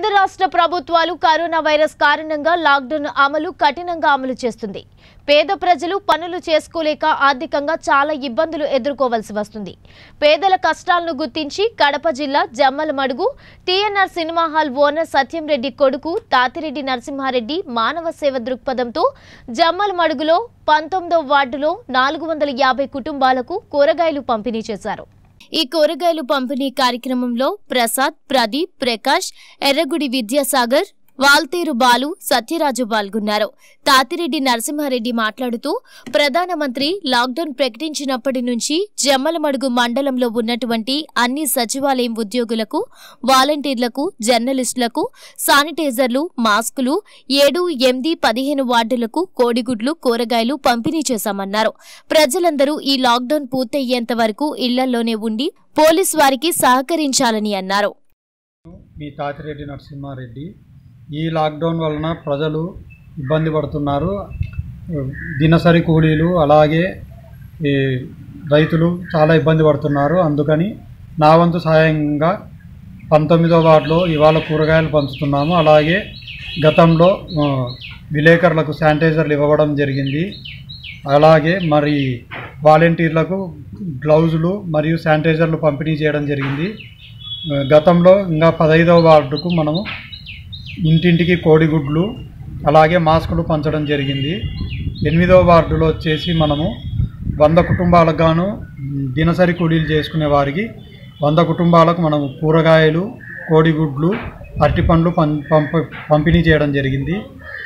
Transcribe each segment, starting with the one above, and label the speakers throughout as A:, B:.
A: కేంద్ర రాష్ట్ర ప్రభుత్వాలు కరోనా వైరస్ కారణంగా లాక్డౌన్ అమలు కఠినంగా అమలు చేస్తుంది పేద ప్రజలు పనులు చేసుకోలేక ఆర్థికంగా చాలా ఇబ్బందులు ఎదుర్కోవాల్సి వస్తుంది పేదల కష్టాలను గుర్తించి కడప జిల్లా Jammalamadugu TNR cinema hall owner Satyam Reddy కొడుకు తాతిరెడ్డి నరసింహారెడ్డి మానవ సేవ దృక్పథంతో జమ్మలమడుగులో పంతొమ్మిదో వార్డులో నాలుగు వందల యాభై కుటుంబాలకు కూరగాయలు పంపిణీ చేశారు ఈ కూరగాయలు పంపిణీ కార్యక్రమంలో ప్రసాద్ ప్రదీప్ ప్రకాష్ ఎర్రగుడి విద్యాసాగర్ వాల్తేరు బాలు సత్యరాజు పాల్గొన్నారు తాతిరెడ్డి నరసింహారెడ్డి మాట్లాడుతూ ప్రధానమంత్రి లాక్డౌన్ ప్రకటించినప్పటి నుంచి జమ్మలమడుగు మండలంలో ఉన్నటువంటి అన్ని సచివాలయం ఉద్యోగులకు వాలంటీర్లకు జర్నలిస్టులకు శానిటైజర్లు మాస్కులు ఏడు ఎనిమిది పదిహేను వార్డులకు కోడిగుడ్లు కూరగాయలు పంపిణీ చేశామన్నారు ప్రజలందరూ ఈ లాక్డౌన్ పూర్తయ్యేంత వరకు ఇళ్లలోనే ఉండి పోలీస్ వారికి సహకరించాలని అన్నారు
B: మీ తాతిరెడ్డి నరసింహారెడ్డి ఈ లాక్డౌన్ వలన ప్రజలు ఇబ్బంది పడుతున్నారు దినసరి కూలీలు అలాగే ఈ రైతులు చాలా ఇబ్బంది పడుతున్నారు అందుకని నా వంతు సహాయంగా పంతొమ్మిదో వార్డులో ఇవాళ కూరగాయలు పంచుతున్నాము అలాగే గతంలో ఆ, విలేకరులకు శానిటైజర్లు ఇవ్వడం జరిగింది అలాగే మరి వాలంటీర్లకు గ్లౌజులు మరియు శానిటైజర్లు పంపిణీ చేయడం జరిగింది ఆ, గతంలో ఇంకా పదహైదవ వార్డుకు మనము ఇంటింటికి కోడిగుడ్లు అలాగే మాస్కులు పంచడం జరిగింది ఎనిమిదవ వార్డులో వచ్చేసి మనము వంద కుటుంబాలకు గాను దినసరి కూలీలు చేసుకునే వారికి వంద కుటుంబాలకు మనము కూరగాయలు కోడిగుడ్లు అరటిపండ్లు పం పంప పంపిణీ చేయడం జరిగింది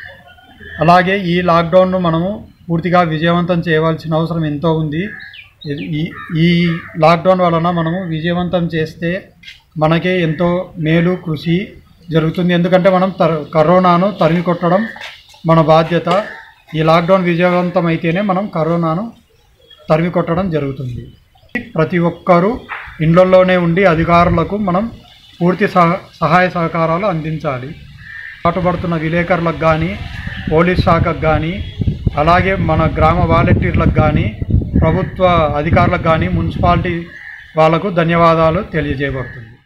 B: అలాగే ఈ లాక్డౌన్ను మనము పూర్తిగా విజయవంతం చేయవలసిన అవసరం ఎంతో ఉంది ఇది- ఈ ఈ లాక్డౌన్ వలన మనము విజయవంతం చేస్తే మనకే ఎంతో మేలు కృషి జరుగుతుంది ఎందుకంటే మనం తర కరోనాను తరిమి కొట్టడం మన బాధ్యత ఈ లాక్డౌన్ విజయవంతం అయితేనే మనం కరోనాను తరిమి కొట్టడం జరుగుతుంది ప్రతి ఒక్కరూ ఇండ్లలోనే ఉండి అధికారులకు మనం పూర్తి సహ సహాయ సహకారాలు అందించాలి పాటుపడుతున్న విలేకరులకు కానీ పోలీస్ శాఖకు కానీ అలాగే మన గ్రామ వాలంటీర్లకు కానీ ప్రభుత్వ అధికారులకు కానీ మున్సిపాలిటీ వాళ్ళకు ధన్యవాదాలు తెలియజేయబడుతుంది